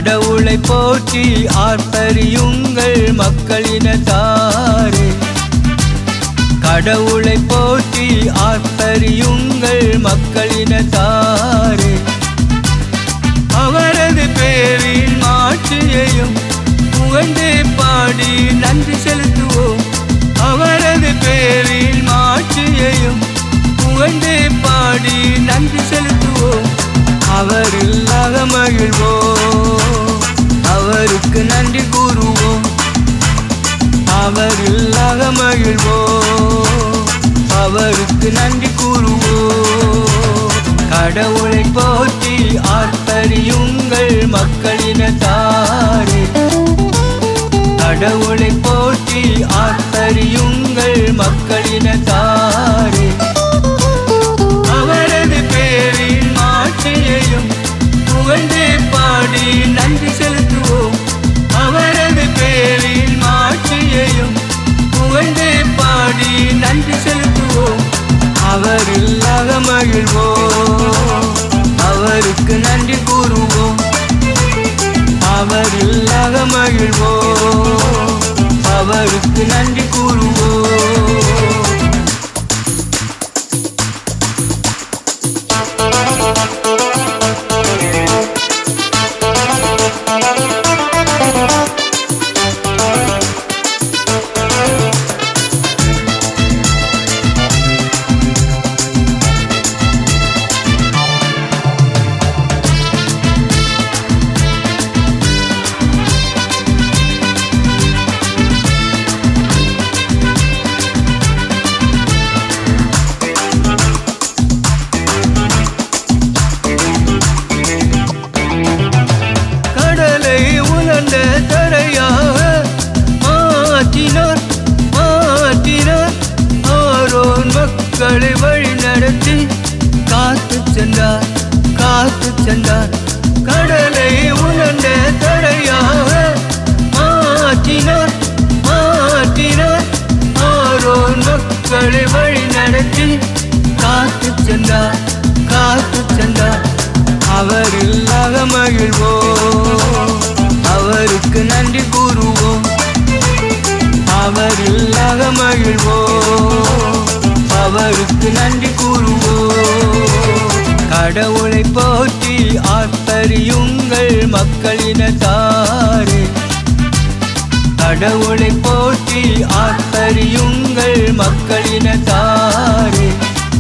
கடவுளை போற்றி ஆர்ப்பரியுங்கள் மக்களினத்தாரே கடவுளை போற்றி ஆர்ப்பரியுங்கள் மக்களினத்தாரே அவரது பேரின் மாட்சியையும் புகழ்ந்து பாடி நன்றி செலுத்துவோம் அவரது பேரில் மாட்சியையும் புகழ்ந்து பாடி நன்றி செலுத்துவோம் அவரில் மகிழ்வோம் அவருக்கு நன்றி கூறுவோம் அவரில் மகிழ்வோம் அவருக்கு நன்றி கூறுவோம் கடவுளை போற்றி ஆர்ப்பரியுங்கள் மக்களினத்தாரே கடவுளை போற்றி ஆர்ப்பரியுங்கள் மக்களினத்தாரே அவரது பேரில் மாட்சியையும் புகழ்ந்து பாடி நன்றி செலுத்துவோம் அவரது பேரில் மாட்சியையும் புகழ்ந்து பாடி நன்றி செலுத்துவோம் அவரில் மகிழ்வோம் அவருக்கு நன்றி கூறுவோம் அவரில் மகிழ்வோம் அவருக்கு நன்றி கூறுவோம் கடலை உலர்ந்த தரையாக மாற்றினார் மாற்றினார் ஆரோன் மக்களை வழி நடத்தி காத்து சென்றார் காத்து சென்றார் கடலை உலர்ந்த தரையாக மாற்றினார் மாற்றினார் ஆரோன் மக்களை வழி நடத்தி காத்து சென்றார் காத்து சென்றார் அவரில் மகிழ்வோம் அவருக்கு நன்றி கூறுவோம் அவரில் மகிழ்வோம் அவருக்கு நன்றி கூறுவோம் கடவுளை போற்றி ஆர்ப்பரியுங்கள் மக்களினத்தாரே கடவுளை போற்றி ஆர்ப்பரியுங்கள் மக்களினத்தாரே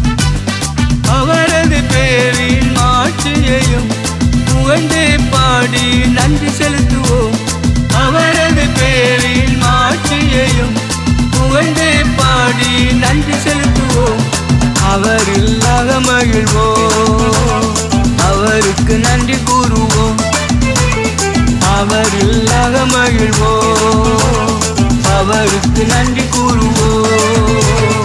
அவரது பேரில் மாட்சியையும் புகழ்ந்து பாடி நன்றி செலுத்துவோம் அவரது பேரில் மாட்சியையும் புகழ்ந்து பாடி நன்றி செலுத்துவோம் அவரில் மகிழ்வோம் அவருக்கு நன்றி கூறுவோம் அவரில் மகிழ்வோம் அவருக்கு நன்றி கூறுவோம்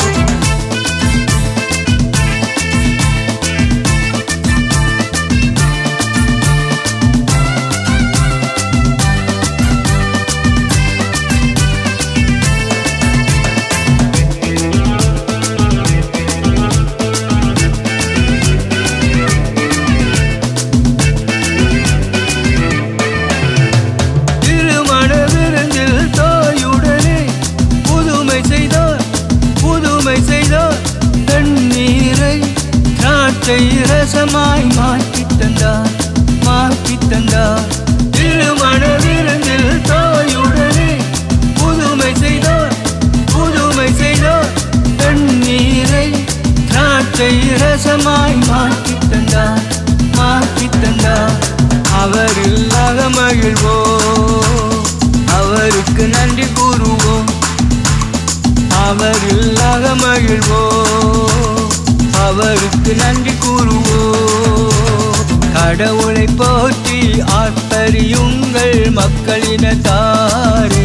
திருமண விருந்தில் தாயுடனே புதுமை செய்தார் புதுமை செய்தார் தண்ணீரை திராட்சை ரசமாய் மாற்றி தந்தார் மாற்றி தந்தார் திருமண விருந்தில் தாயுடனே புதுமை செய்தார் புதுமை செய்தார் தண்ணீரை திராட்சை ரசமாய் மாற்றி தந்தார் மாற்றி தந்தார் அவரில் மகிழ்வோம் அவருக்கு நன்றி கூறுவோம் அவரில் மகிழ்வோம் அவருக்கு நன்றி கூறுவோம் கடவுளை போற்றி ஆர்ப்பரியுங்கள் மக்களினத்தாரே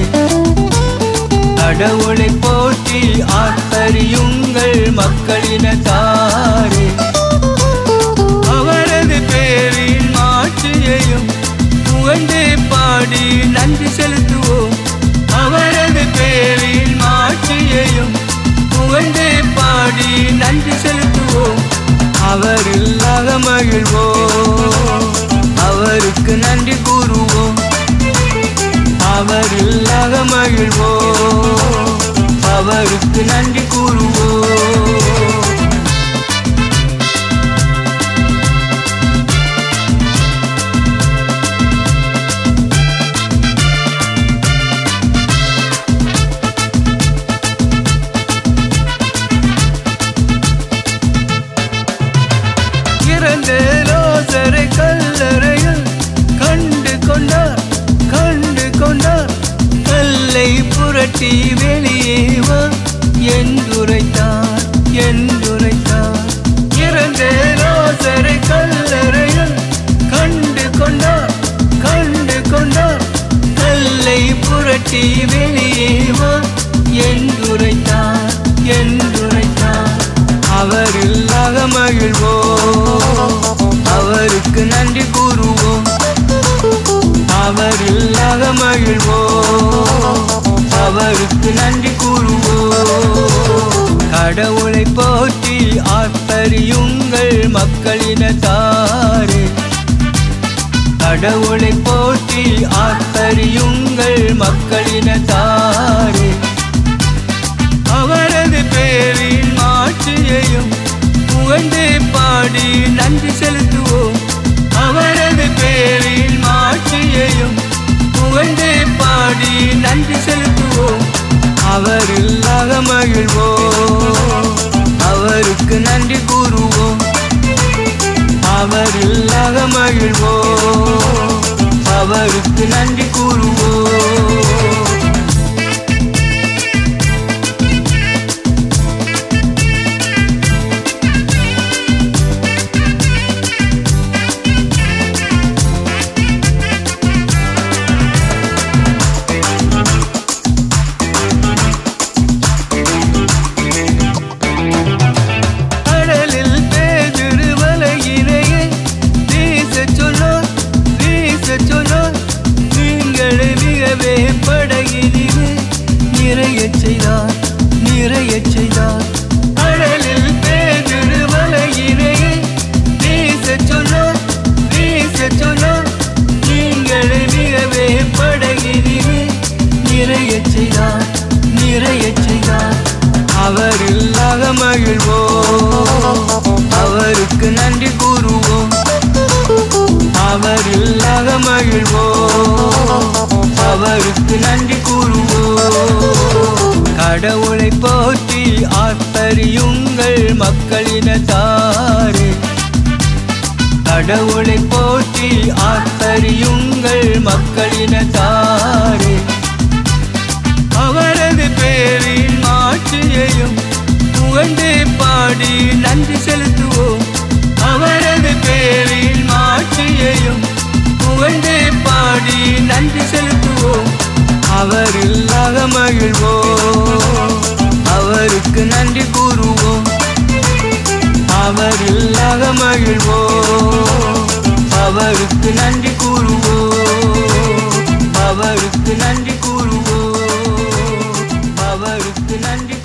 கடவுளை போற்றி ஆர்ப்பரியுங்கள் மக்களினத்தாரே அவரது பேரில் மாட்சியையும் புகழ்ந்து பாடி நன்றி செலுத்துவோம் அவரது பேரில் மாட்சியையும் புகழ்ந்து பாடி நன்றி செலுத்துவோம் அவரில் மகிழ்வோம் அவருக்கு நன்றி கூறுவோம் இறந்த ரோசரை கல்லறையில் கண்டு கொண்டார் கண்டு கொண்டார் கல்லை புரட்டி வெளியே வா என்றுரைத்தார் என்றுரைத்தார் இறந்த ரோசரை கல்லறையில் கண்டு கொண்டார் கண்டு கொண்டார் கல்லை புரட்டி வெளியே வா என்றுரைத்தார் என்றுரைத்தார் அவரில் மகிழ்வோம் அவருக்கு நன்றி கூறுவோம் அவரில் மகிழ்வோம் அவருக்கு நன்றி கூறுவோம் கடவுளை போற்றி ஆர்ப்பரியுங்கள் மக்களினத்தாரே கடவுளை போற்றி ஆர்ப்பரியுங்கள் மக்களினத்தாரே அவரது பேரின் மாட்சியையும் புகழ்ந்து பாடி நன்றி செலுத்துவோம் அவரது பேரின் மாட்சியையும் புகழ்ந்து பாடி நன்றி செலுத்துவோம் அவரில் மகிழ்வோம் அவருக்கு நன்றி கூறுவோம் அவரில் மகிழ்வோம் அவருக்கு நன்றி கூறுவோம் கடலில் பேதிரு வலையினையை வீசச் சொன்னார் வீசச் சொன்னார் நீங்களே மிகவே படகினிலே நிறையச் செய்தார் நிறையச் செய்தார் கடலில் பேதிரு வலையினையை வீசச் சொன்னார் வீசச் சொன்னார் நீங்களே மிகவே படகினிலே நிறையச் செய்தார் நிறையச் செய்தார் அவரில் மகிழ்வோம் அவருக்கு நன்றி கூறுவோம் அவரில் மகிழ்வோம் அவருக்கு நன்றி கூறுவோம் கடவுளை போற்றி ஆர்ப்பரியுங்கள் மக்களினத்தாரே கடவுளை போற்றி ஆர்ப்பரியுங்கள் மக்களினத்தாரே அவரது பேரின் மாட்சியையும் புகழ்ந்து பாடி நன்றி செலுத்துவோம் அவரது பேரின் மாட்சியையும் புகழ்ந்து பாடி நன்றி செலுத்துவோம் அவரில் மகிழ்வோம் அவருக்கு நன்றி கூறுவோம் அவரில் மகிழ்வோம் அவருக்கு நன்றி கூறுவோம் அவருக்கு நன்றி கூறுவோம் அவருக்கு நன்றி